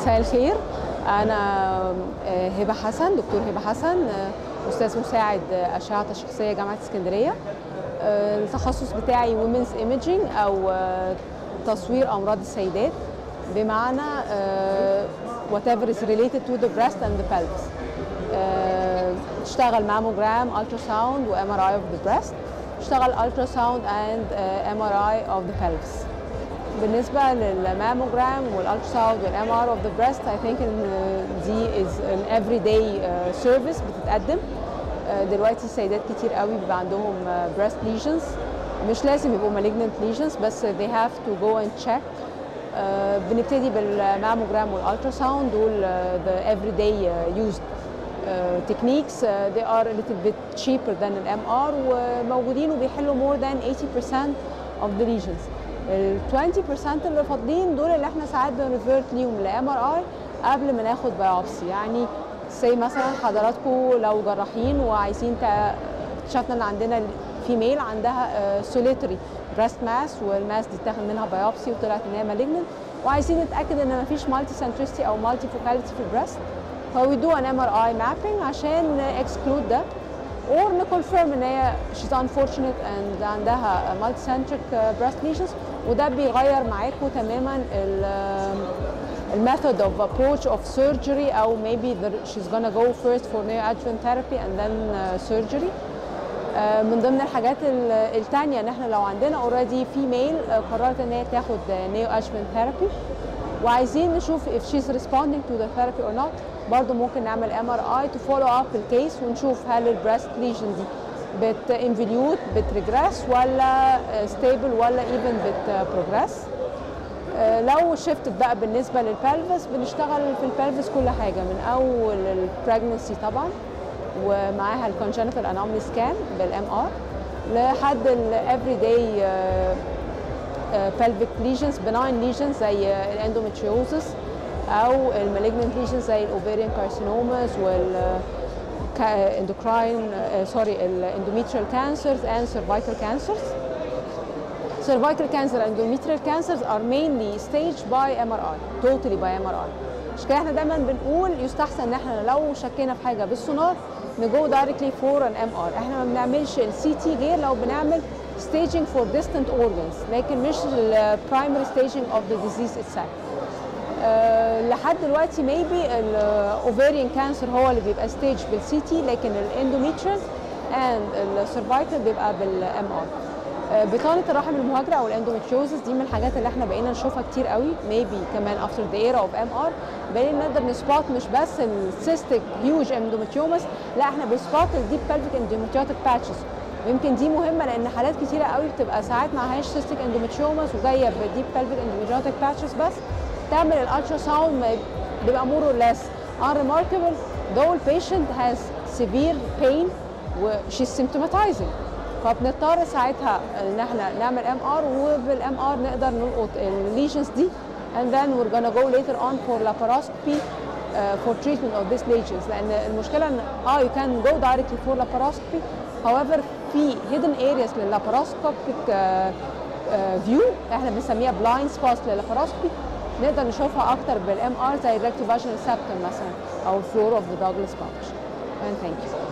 مساء الخير انا آه، هبه حسن دكتور هبه حسن آه، استاذ مساعد آه، اشعه تشخيصيه جامعه اسكندريه آه، التخصص بتاعي وومنز ايميجينج او آه، تصوير امراض السيدات بمعنى آه، whatever is related to the breast and the pelvis آه، اشتغل ماموجرام ultrasound و MRI of the breast اشتغل ultrasound and آه، MRI of the pelvis بالنسبة للماموجرام والالتراساوند والام ار اوف ذا بريست اي ثينك ان دي از ان افري داي سيرفيس بتتقدم آه، دلوقتي السيدات كتير قوي بيبقى عندهم بريست ليجنز مش لازم يبقوا malignant ليجنز بس they have to go and check آه، بنبتدي بالماموجرام والالتراساوند دول آه، the everyday uh, used uh, techniques uh, they are a little bit cheaper than ال MR وموجودين وبيحلوا more than 80% of the lesions ال 20% اللي فاضلين دول اللي احنا ساعات بنريفيرت ليهم ل MRI قبل ما ناخد بايوبسي يعني زي مثلا حضراتكم لو جراحين وعايزين تا- اكتشفنا ان عندنا فيميل عندها سوليتري بريست ماس والماس دي اتاخد منها بايوبسي وطلعت ان هي مالجنت وعايزين نتاكد ان مفيش مالتي سنترستي او مالتي فوكاليتي في البريست فوي دو ان ام ار اي مابينج عشان اكسكلود ده اور نكونفيرم ان هي she's unfortunate and عندها multi centric breast lesions وده بيغير معاكم تماما ال الميثود of approach of surgery او maybe the, she's gonna go first for neoadjuvant therapy and then uh, surgery آه، من ضمن الحاجات ال- التانية ان احنا لو عندنا اوريدي فيميل قررت ان هي تاخد نيو ادجمنت ثيرابي وعايزين نشوف if she's responding to the therapy or not برضه ممكن نعمل ام ار اي تو فولو اب الكيس ونشوف هل البريست ليجن دي بتنفليوت بتريجريس ولا ستيبل ولا ايفن بتبروجريس آه، لو شفتت بقى بالنسبه للبلفس بنشتغل في البلفس كل حاجه من اول البريجنسي طبعا ومعاها الكونجنتال انوملي سكان بالام ار لحد الافري داي pelvic lesions benign lesions زي الاندوميتريوزس او المالجنت lesions زي الاوفيريان كارسينوماس وال endocrine سوري الاندوميتريال cancers and cervical cancers cervical cancer and endometrial cancers are mainly staged by MRI totally by MRI مش كده احنا دايما بنقول يستحسن ان احنا لو شكينا في حاجه بالسونار نجو دايركتلي فور ان ام ار احنا ما بنعملش السي تي غير لو بنعمل staging for distant organs لكن مش ال primary staging of the disease itself أه لحد دلوقتي ميبي الاوفيريان كانسر هو اللي بيبقى ستيج بالسي تي لكن الاندوميتريال اند السيرفايكال بيبقى بالام ار بطانه الرحم المهاجره او الاندوميتريوزس دي من الحاجات اللي احنا بقينا نشوفها كتير قوي ميبي كمان افتر ذا ايرا اوف ام ار بقينا نقدر نسبوت مش بس السيستيك هيوج اندوميتريومس لا احنا بنسبوت الديب بلفيك اندوميتريوتيك باتشز ويمكن دي مهمه لان حالات كتيره قوي بتبقى ساعات معهاش سيستيك اندوميتريومس وجايه بديب بلفيك اندوميتريوتيك باتشز بس تعمل الالترا ساوند بيبقى مور اور ليس unremarkable though the patient has severe pain و she's symptomatizing فبنضطر ساعتها ان احنا نعمل ام ار وبالام ار نقدر نلقط الليجنز دي and then we're gonna go later on for laparoscopy uh, for treatment of these lesions لان المشكله ان اه you can go directly for laparoscopy however في hidden areas لللابارoscopic uh, uh, view احنا بنسميها blind spots لللابارoscopy نقدر نشوفها اكتر بالام ار زي الريكتوفاجنال سبتم مثلا او الفلور اوف ذا دوجلاس باوتش and thank you